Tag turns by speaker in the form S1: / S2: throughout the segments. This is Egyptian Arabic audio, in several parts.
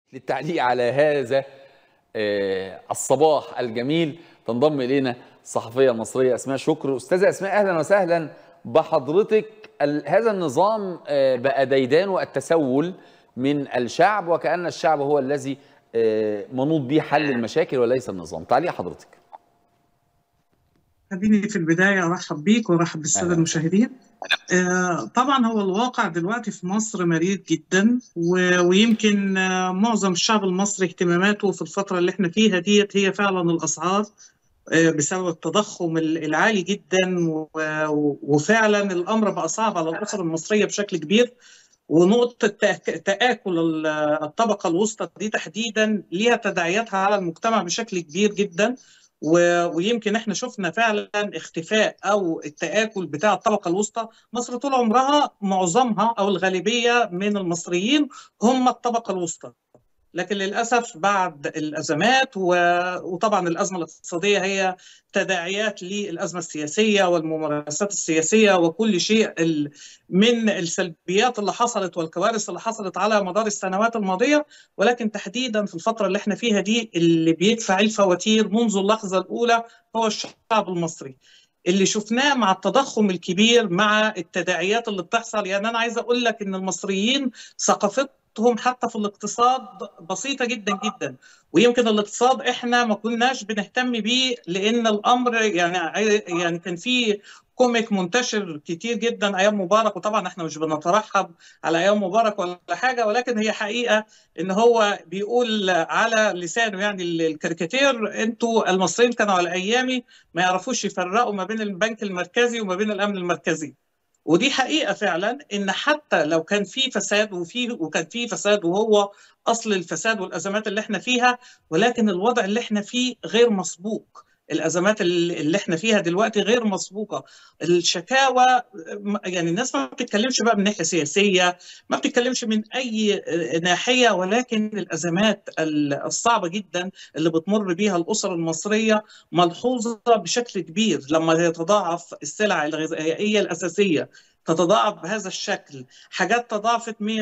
S1: للتعليق على هذا آه، الصباح الجميل تنضم الينا الصحفيه المصريه اسماء شكر استاذه اسماء اهلا وسهلا بحضرتك ال- هذا النظام آه، بقى ديدان والتسول من الشعب وكأن الشعب هو الذي آه، منوط به حل المشاكل وليس النظام تعليق حضرتك
S2: خليني في البداية أرحب بيك وأرحب بالسادة
S1: أهلا.
S2: المشاهدين آه، طبعا هو الواقع دلوقتي في مصر مريض جدا و- ويمكن آه، معظم الشعب المصري اهتماماته في الفترة اللي احنا فيها ديت هي فعلا الأسعار آه، بسبب التضخم ال- العالي جدا و- وفعلا الأمر بقى صعب على الأسر المصرية بشكل كبير ونقطة تأك- تآكل ال- الطبقة الوسطى دي تحديدا ليها تداعياتها على المجتمع بشكل كبير جدا و- ويمكن احنا شفنا فعلا اختفاء او التآكل بتاع الطبقة الوسطى مصر طول عمرها معظمها او الغالبية من المصريين هم الطبقة الوسطى لكن للأسف بعد الأزمات و- وطبعا الأزمة الاقتصادية هي تداعيات للأزمة السياسية والممارسات السياسية وكل شيء ال- من السلبيات اللي حصلت والكوارث اللي حصلت على مدار السنوات الماضية ولكن تحديدا في الفترة اللي احنا فيها دي اللي بيدفع الفواتير منذ اللحظة الأولى هو الشعب المصري اللي شفناه مع التضخم الكبير مع التداعيات اللي بتحصل يعني أنا عايز أقول لك إن المصريين ثقافتهم حتى في الاقتصاد بسيطة جدا جدا ويمكن الاقتصاد احنا ما كناش بنهتم بيه لأن الأمر يعني يعني كان في كوميك منتشر كتير جدا ايام مبارك وطبعا احنا مش بنترحب على ايام مبارك ولا حاجه ولكن هي حقيقه ان هو بيقول على لسانه يعني الكاريكاتير انتوا المصريين كانوا على ايامي ما يعرفوش يفرقوا ما بين البنك المركزي وما بين الامن المركزي ودي حقيقه فعلا ان حتى لو كان في فساد وفي وكان في فساد وهو اصل الفساد والازمات اللي احنا فيها ولكن الوضع اللي احنا فيه غير مسبوق الازمات اللي اللي احنا فيها دلوقتي غير مسبوقه الشكاوى يعني الناس ما بتتكلمش بقى من ناحيه سياسيه ما بتتكلمش من اي ناحيه ولكن الازمات الصعبه جدا اللي بتمر بيها الاسر المصريه ملحوظه بشكل كبير لما يتضاعف السلع الغذائيه الاساسيه تتضاعف بهذا الشكل حاجات تضاعفت 100%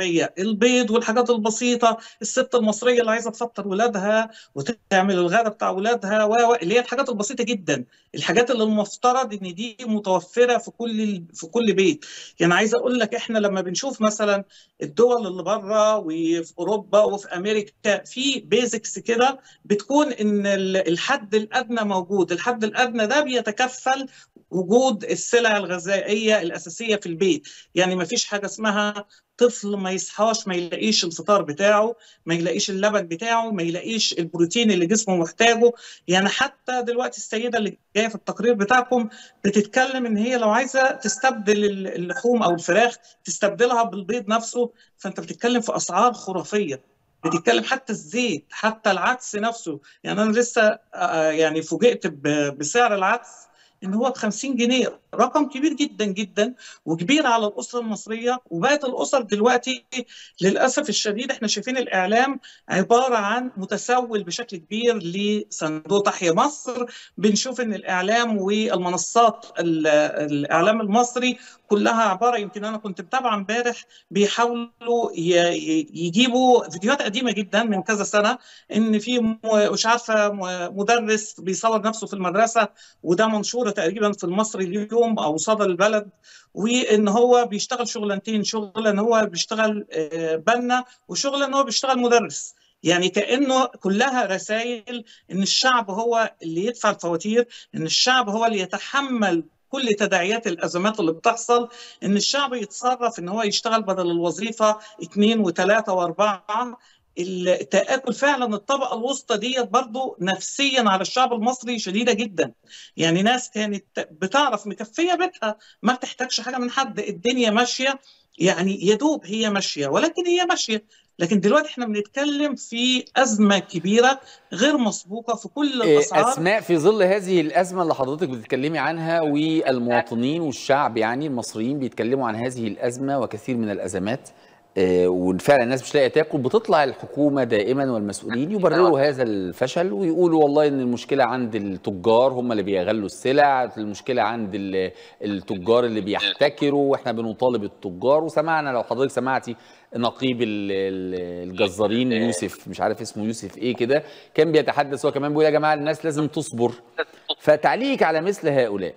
S2: البيض والحاجات البسيطة الست المصرية اللي عايزة تفطر ولادها وتعمل الغداء بتاع ولادها و... اللي هي الحاجات البسيطة جدا الحاجات اللي المفترض ان دي متوفرة في كل في كل بيت يعني عايزة اقول لك احنا لما بنشوف مثلا الدول اللي بره وفي اوروبا وفي امريكا في بيزكس كده بتكون ان الحد الادنى موجود الحد الادنى ده بيتكفل وجود السلع الغذائيه الاساسيه في البيت يعني ما فيش حاجه اسمها طفل ما يصحاش ما يلاقيش الفطار بتاعه ما يلاقيش اللبن بتاعه ما يلاقيش البروتين اللي جسمه محتاجه يعني حتى دلوقتي السيده اللي جايه في التقرير بتاعكم بتتكلم ان هي لو عايزه تستبدل اللحوم او الفراخ تستبدلها بالبيض نفسه فانت بتتكلم في اسعار خرافيه بتتكلم حتى الزيت حتى العدس نفسه يعني انا لسه يعني فوجئت بسعر العدس ان هو ب 50 جنيه رقم كبير جدا جدا وكبير على الاسره المصريه وبقت الاسر دلوقتي للاسف الشديد احنا شايفين الاعلام عباره عن متسول بشكل كبير لصندوق تحيا مصر بنشوف ان الاعلام والمنصات الاعلام المصري كلها عباره يمكن انا كنت متابعه امبارح بيحاولوا يجيبوا فيديوهات قديمه جدا من كذا سنه ان في مش عارفه مدرس بيصور نفسه في المدرسه وده منشور تقريبا في المصري اليوم او صدى البلد وان هو بيشتغل شغلانتين شغل ان هو بيشتغل بنا وشغل ان هو بيشتغل مدرس يعني كانه كلها رسائل ان الشعب هو اللي يدفع الفواتير ان الشعب هو اللي يتحمل كل تداعيات الازمات اللي بتحصل ان الشعب يتصرف ان هو يشتغل بدل الوظيفه اثنين وثلاثه واربعه التآكل فعلا الطبقة الوسطى ديت برضو نفسيا على الشعب المصري شديدة جدا يعني ناس كانت بتعرف مكفية بيتها ما بتحتاجش حاجة من حد الدنيا ماشية يعني يدوب هي ماشية ولكن هي ماشية لكن دلوقتي احنا بنتكلم في أزمة كبيرة غير مسبوقة في كل الأسعار
S1: أسماء في ظل هذه الأزمة اللي حضرتك بتتكلمي عنها والمواطنين والشعب يعني المصريين بيتكلموا عن هذه الأزمة وكثير من الأزمات آه، وفعلا الناس مش لاقيه تاكل بتطلع الحكومه دائما والمسؤولين يبرروا هذا الفشل ويقولوا والله ان المشكله عند التجار هم اللي بيغلوا السلع المشكله عند ال- التجار اللي بيحتكروا واحنا بنطالب التجار وسمعنا لو حضرتك سمعتي نقيب ال- ال- الجزارين يوسف مش عارف اسمه يوسف ايه كده كان بيتحدث هو كمان بيقول يا جماعه الناس لازم تصبر فتعليق على مثل هؤلاء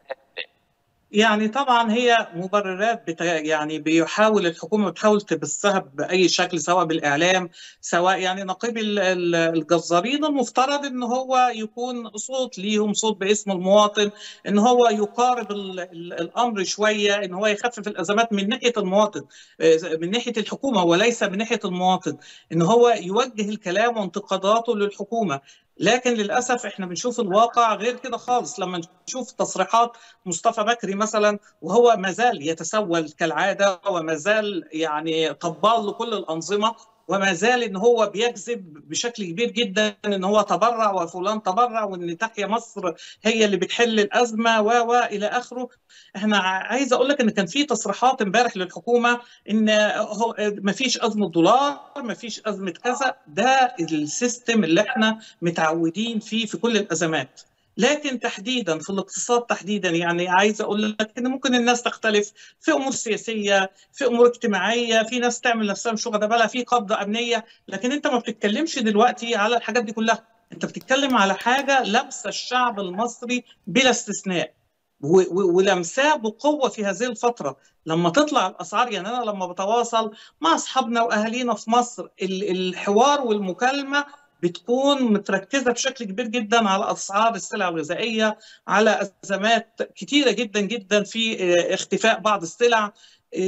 S2: يعني طبعا هي مبررات بتا... يعني بيحاول الحكومه بتحاول تبثها باي شكل سواء بالاعلام سواء يعني نقيب ال- ال- الجزارين المفترض ان هو يكون صوت ليهم صوت باسم المواطن ان هو يقارب ال... ال... الامر شويه ان هو يخفف الازمات من ناحيه المواطن آه، من ناحيه الحكومه وليس من ناحيه المواطن ان هو يوجه الكلام وانتقاداته للحكومه لكن للاسف احنا بنشوف الواقع غير كده خالص لما نشوف تصريحات مصطفى بكري مثلا وهو ما زال يتسول كالعاده وما زال يعني طبال لكل الانظمه وما زال ان هو بيكذب بشكل كبير جدا ان هو تبرع وفلان تبرع وان تحيا مصر هي اللي بتحل الازمه و و الى اخره احنا عايز اقول لك ان كان في تصريحات امبارح للحكومه ان هو ما فيش ازمه دولار ما فيش ازمه كذا ده السيستم اللي احنا متعودين فيه في كل الازمات لكن تحديدا في الاقتصاد تحديدا يعني عايز اقول لك ان ممكن الناس تختلف في امور سياسيه في امور اجتماعيه في ناس تعمل نفسها مش واخده بالها في قبضه امنيه لكن انت ما بتتكلمش دلوقتي على الحاجات دي كلها انت بتتكلم على حاجه لمسه الشعب المصري بلا استثناء و- و- ولمساه بقوه في هذه الفتره لما تطلع الاسعار يعني انا لما بتواصل مع اصحابنا واهالينا في مصر ال- الحوار والمكالمه بتكون متركزه بشكل كبير جدا على اسعار السلع الغذائيه على ازمات كتيره جدا جدا في آه، اختفاء بعض السلع آه،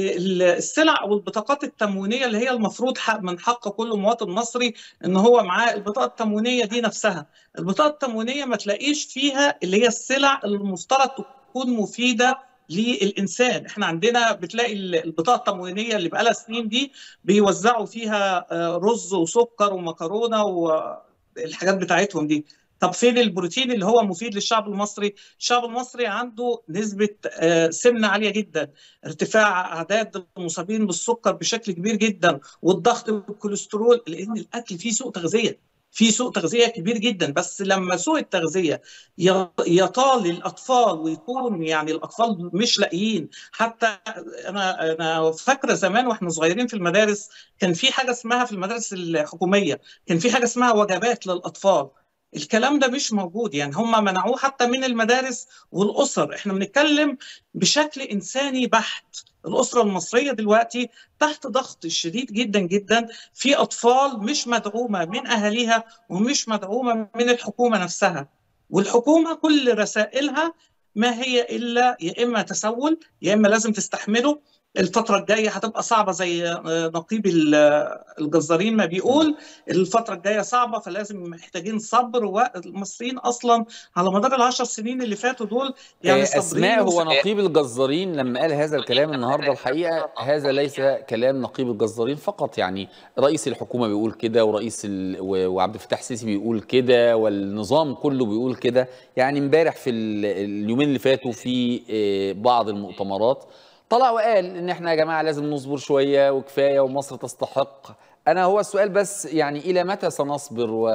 S2: السلع او البطاقات التموينيه اللي هي المفروض حق من حق كل مواطن مصري ان هو معاه البطاقه التموينيه دي نفسها البطاقه التموينيه ما تلاقيش فيها اللي هي السلع اللي المفترض تكون مفيده للانسان احنا عندنا بتلاقي البطاقه التموينيه اللي بقالها سنين دي بيوزعوا فيها آه، رز وسكر ومكرونه والحاجات بتاعتهم دي طب فين البروتين اللي هو مفيد للشعب المصري الشعب المصري عنده نسبة آه، سمنة عالية جدا ارتفاع أعداد المصابين بالسكر بشكل كبير جدا والضغط والكوليسترول لأن الأكل فيه سوء تغذية في سوء تغذية كبير جدا بس لما سوء التغذية ي- يطال الأطفال ويكون يعني الأطفال مش لاقيين حتى أنا أنا فاكرة زمان وإحنا صغيرين في المدارس كان في حاجة اسمها في المدارس الحكومية كان في حاجة اسمها وجبات للأطفال الكلام ده مش موجود يعني هم منعوه حتى من المدارس والأسر احنا بنتكلم بشكل إنساني بحت الأسرة المصرية دلوقتي تحت ضغط شديد جدا جدا في أطفال مش مدعومة من أهاليها ومش مدعومة من الحكومة نفسها والحكومة كل رسائلها ما هي إلا يا إما تسول يا إما لازم تستحمله الفترة الجاية هتبقى صعبة زي آه، نقيب ال- الجزارين ما بيقول الفترة الجاية صعبة فلازم محتاجين صبر والمصريين أصلا على مدار العشر سنين اللي فاتوا دول يعني
S1: آه،
S2: صابرين
S1: اسماء هو
S2: وس-
S1: نقيب الجزارين لما قال هذا الكلام النهارده الحقيقه هذا ليس كلام نقيب الجزارين فقط يعني رئيس الحكومه بيقول كده ورئيس ال... و- وعبد الفتاح السيسي بيقول كده والنظام كله بيقول كده يعني امبارح في ال- اليومين اللي فاتوا في آه، بعض المؤتمرات طلع وقال ان احنا يا جماعه لازم نصبر شويه وكفايه ومصر تستحق انا هو السؤال بس يعني الى متى سنصبر و...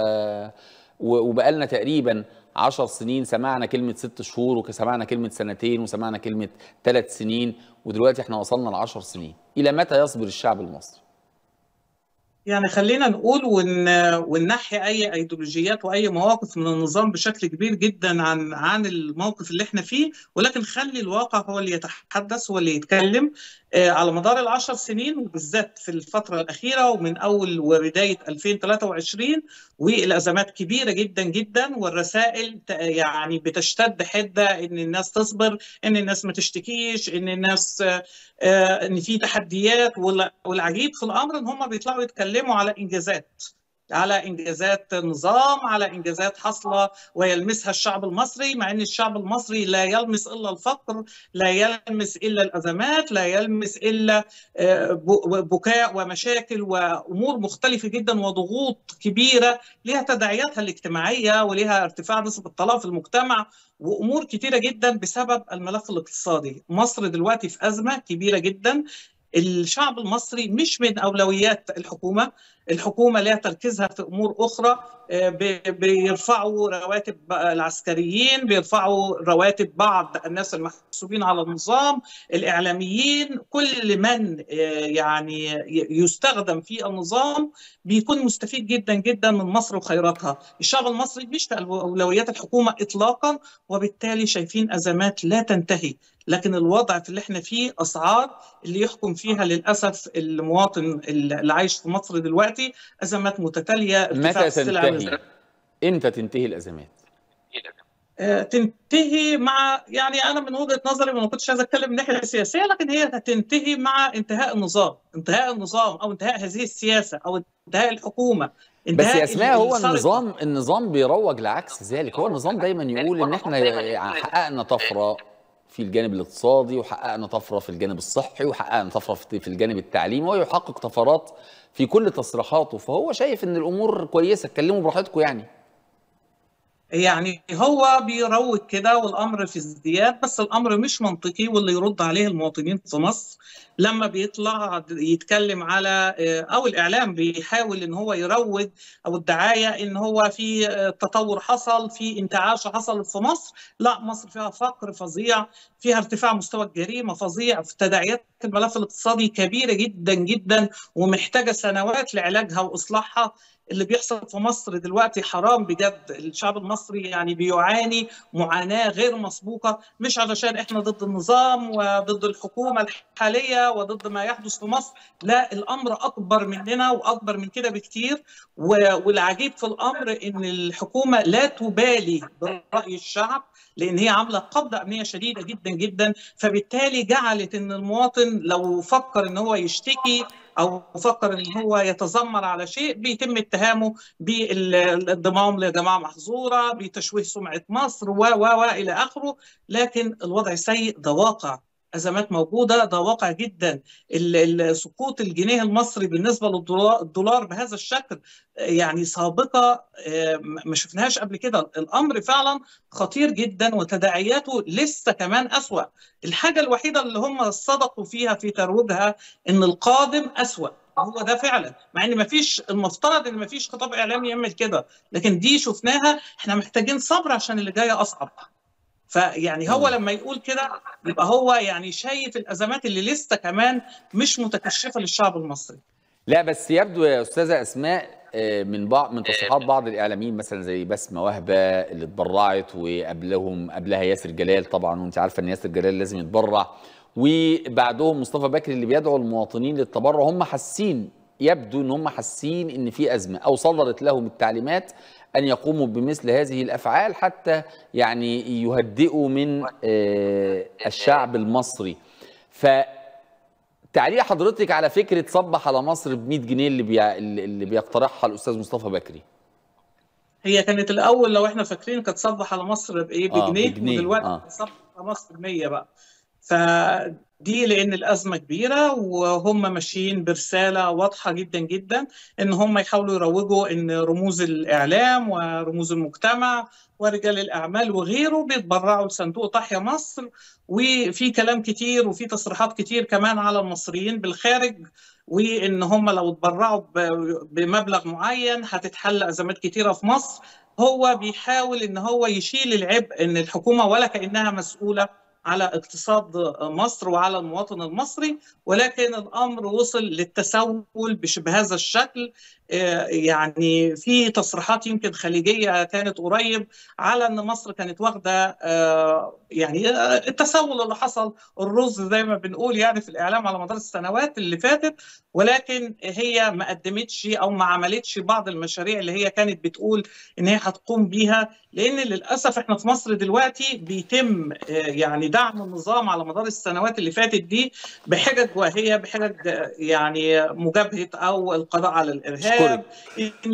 S1: و- وبقالنا تقريبا عشر سنين سمعنا كلمة ست شهور وسمعنا كلمة سنتين وسمعنا كلمة ثلاث سنين ودلوقتي احنا وصلنا لعشر سنين إلى متى يصبر الشعب المصري؟
S2: يعني خلينا نقول ون... وننحي اي ايديولوجيات واي مواقف من النظام بشكل كبير جدا عن عن الموقف اللي احنا فيه ولكن خلي الواقع هو اللي يتحدث هو اللي يتكلم آه، على مدار العشر سنين وبالذات في الفترة الأخيرة ومن أول وبداية 2023 والأزمات كبيرة جدا جدا والرسائل ت- يعني بتشتد حدة إن الناس تصبر إن الناس ما تشتكيش إن الناس آه، آه، إن في تحديات وال- والعجيب في الأمر إن هم بيطلعوا يتكلموا على إنجازات على انجازات النظام على انجازات حاصله ويلمسها الشعب المصري مع ان الشعب المصري لا يلمس الا الفقر لا يلمس الا الازمات لا يلمس الا آه، ب- بكاء ومشاكل وامور مختلفه جدا وضغوط كبيره لها تداعياتها الاجتماعيه ولها ارتفاع نسبه الطلاق في المجتمع وامور كتيره جدا بسبب الملف الاقتصادي مصر دلوقتي في ازمه كبيره جدا الشعب المصري مش من اولويات الحكومه الحكومه لها تركيزها في امور اخرى بيرفعوا رواتب العسكريين بيرفعوا رواتب بعض الناس المحسوبين على النظام الاعلاميين كل من يعني يستخدم في النظام بيكون مستفيد جدا جدا من مصر وخيراتها الشعب المصري مش في اولويات الحكومه اطلاقا وبالتالي شايفين ازمات لا تنتهي لكن الوضع في اللي احنا فيه اسعار اللي يحكم فيها للاسف المواطن اللي عايش في مصر دلوقتي ازمات متتاليه
S1: متى تنتهي؟ امتى تنتهي الازمات؟
S2: تنتهي مع يعني انا من وجهه نظري ما كنتش عايز اتكلم من الناحيه السياسيه لكن هي هتنتهي مع انتهاء النظام، انتهاء النظام او انتهاء هذه السياسه او انتهاء الحكومه
S1: بس يا اسماء هو النظام النظام بيروج لعكس ذلك هو النظام دايما يقول ان احنا حققنا طفره في الجانب الاقتصادي وحققنا طفره في الجانب الصحي وحققنا طفره في الجانب التعليمي وهو يحقق طفرات في كل تصريحاته فهو شايف ان الامور كويسه اتكلموا براحتكم يعني
S2: يعني هو بيروج كده والامر في ازدياد بس الامر مش منطقي واللي يرد عليه المواطنين في مصر لما بيطلع يتكلم على او الاعلام بيحاول ان هو يروج او الدعايه ان هو في تطور حصل في انتعاش حصل في مصر لا مصر فيها فقر فظيع فيها ارتفاع مستوى الجريمه فظيع في تداعيات الملف الاقتصادي كبيره جدا جدا ومحتاجه سنوات لعلاجها واصلاحها اللي بيحصل في مصر دلوقتي حرام بجد الشعب المصري يعني بيعاني معاناة غير مسبوقة مش علشان احنا ضد النظام وضد الحكومة الحالية وضد ما يحدث في مصر لا الأمر أكبر مننا وأكبر من كده بكتير والعجيب في الأمر إن الحكومة لا تبالي برأي الشعب لان هي عامله قبضه امنيه شديده جدا جدا فبالتالي جعلت ان المواطن لو فكر ان هو يشتكي او فكر ان هو يتذمر على شيء بيتم اتهامه بالانضمام لجماعه محظوره بتشويه سمعه مصر و و و الى اخره لكن الوضع سيء ده واقع ازمات موجوده ده واقع جدا سقوط الجنيه المصري بالنسبه للدولار بهذا الشكل يعني سابقه ما شفناهاش قبل كده الامر فعلا خطير جدا وتداعياته لسه كمان اسوا الحاجه الوحيده اللي هم صدقوا فيها في ترويجها ان القادم اسوا هو ده فعلا مع ان مفيش المفترض ان مفيش خطاب اعلامي يعمل كده لكن دي شفناها احنا محتاجين صبر عشان اللي جاي اصعب فيعني هو لما يقول كده يبقى هو يعني شايف الازمات اللي لسه كمان مش متكشفه للشعب المصري
S1: لا بس يبدو يا استاذه اسماء من بعض من تصريحات بعض الاعلاميين مثلا زي بسمه وهبه اللي اتبرعت وقبلهم قبلها ياسر جلال طبعا وانت عارفه ان ياسر جلال لازم يتبرع وبعدهم مصطفى بكري اللي بيدعو المواطنين للتبرع هم حاسين يبدو ان هم حاسين ان في ازمه او صدرت لهم التعليمات ان يقوموا بمثل هذه الافعال حتى يعني يهدئوا من الشعب المصري ف تعليق حضرتك على فكره صبح على مصر ب 100 جنيه اللي بي... اللي بيقترحها الاستاذ مصطفى بكري
S2: هي كانت الاول لو احنا فاكرين كانت صبح على مصر بايه بجنيه, آه بجنيه. ودلوقتي آه. صبح على مصر ب 100 بقى فدي لان الازمه كبيره وهم ماشيين برساله واضحه جدا جدا ان هم يحاولوا يروجوا ان رموز الاعلام ورموز المجتمع ورجال الاعمال وغيره بيتبرعوا لصندوق تحيا مصر وفي كلام كتير وفي تصريحات كتير كمان على المصريين بالخارج وان هم لو اتبرعوا بمبلغ معين هتتحل ازمات كتيره في مصر هو بيحاول ان هو يشيل العبء ان الحكومه ولا كانها مسؤوله على اقتصاد مصر وعلى المواطن المصري ولكن الامر وصل للتسول بهذا الشكل يعني في تصريحات يمكن خليجيه كانت قريب على ان مصر كانت واخده يعني التسول اللي حصل الرز زي ما بنقول يعني في الاعلام على مدار السنوات اللي فاتت ولكن هي ما قدمتش او ما عملتش بعض المشاريع اللي هي كانت بتقول ان هي هتقوم بيها لان للاسف احنا في مصر دلوقتي بيتم يعني دعم النظام على مدار السنوات اللي فاتت دي بحجج واهيه بحجج يعني مجابهه او القضاء على الارهاب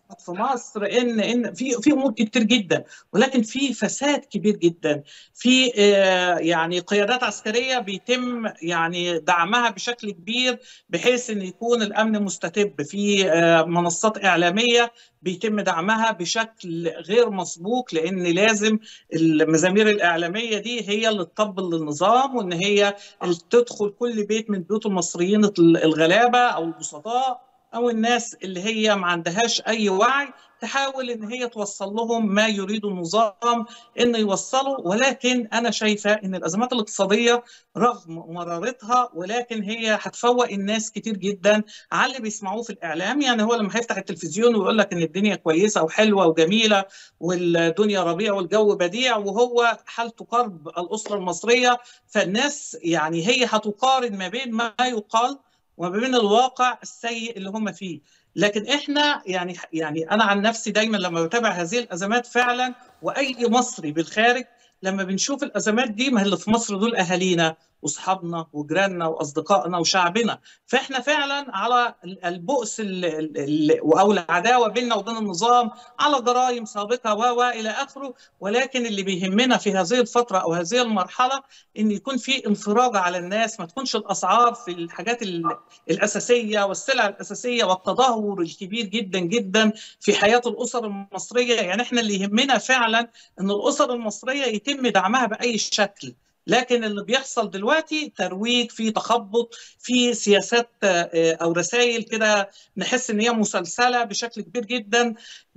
S2: في مصر ان ان في في امور كتير جدا ولكن في فساد كبير جدا في آه، يعني قيادات عسكريه بيتم يعني دعمها بشكل كبير بحيث ان يكون الامن مستتب في آه، منصات اعلاميه بيتم دعمها بشكل غير مسبوق لان لازم المزامير الاعلاميه دي هي اللي تطبل للنظام وان هي اللي تدخل كل بيت من بيوت المصريين الغلابه او البسطاء او الناس اللي هي ما عندهاش اي وعي تحاول ان هي توصل لهم ما يريد النظام ان يوصلوا ولكن انا شايفه ان الازمات الاقتصاديه رغم مرارتها ولكن هي هتفوق الناس كتير جدا على اللي بيسمعوه في الاعلام يعني هو لما هيفتح التلفزيون ويقول لك ان الدنيا كويسه وحلوه وجميله والدنيا ربيع والجو بديع وهو حالته كرب الاسره المصريه فالناس يعني هي هتقارن ما بين ما يقال وما بين الواقع السيء اللي هم فيه لكن احنا يعني يعني انا عن نفسي دايما لما بتابع هذه الازمات فعلا واي مصري بالخارج لما بنشوف الازمات دي ما اللي في مصر دول اهالينا واصحابنا وجيراننا واصدقائنا وشعبنا فاحنا فعلا على البؤس ال ال او العداوه بيننا وبين النظام على جرائم سابقه و الى اخره ولكن اللي بيهمنا في هذه الفتره او هذه المرحله ان يكون في انفراج على الناس ما تكونش الاسعار في الحاجات الاساسيه والسلع الاساسيه والتدهور الكبير جدا جدا في حياه الاسر المصريه يعني احنا اللي يهمنا فعلا ان الاسر المصريه يتم دعمها باي شكل لكن اللي بيحصل دلوقتي ترويج في تخبط في سياسات او رسائل كده نحس ان هي مسلسله بشكل كبير جدا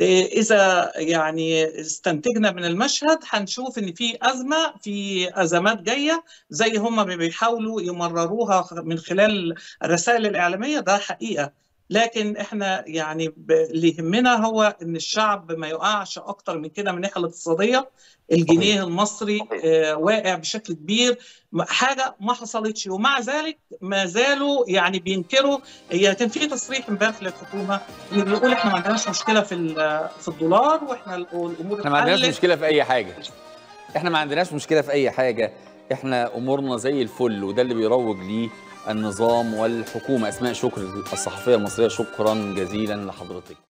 S2: اذا يعني استنتجنا من المشهد هنشوف ان في ازمه في ازمات جايه زي هم بيحاولوا يمرروها من خلال الرسائل الاعلاميه ده حقيقه لكن احنا يعني اللي يهمنا هو ان الشعب ما يقعش اكتر من كده من الناحيه الاقتصاديه الجنيه المصري آه واقع بشكل كبير حاجه ما حصلتش ومع ذلك ما زالوا يعني بينكروا هي كان في تصريح امبارح للحكومه اللي بيقول احنا ما عندناش مشكله في في الدولار واحنا الامور
S1: احنا ما عندناش مشكله في اي حاجه احنا ما عندناش مشكله في اي حاجه احنا امورنا زي الفل وده اللي بيروج ليه النظام والحكومه اسماء شكر الصحفيه المصريه شكرا جزيلا لحضرتك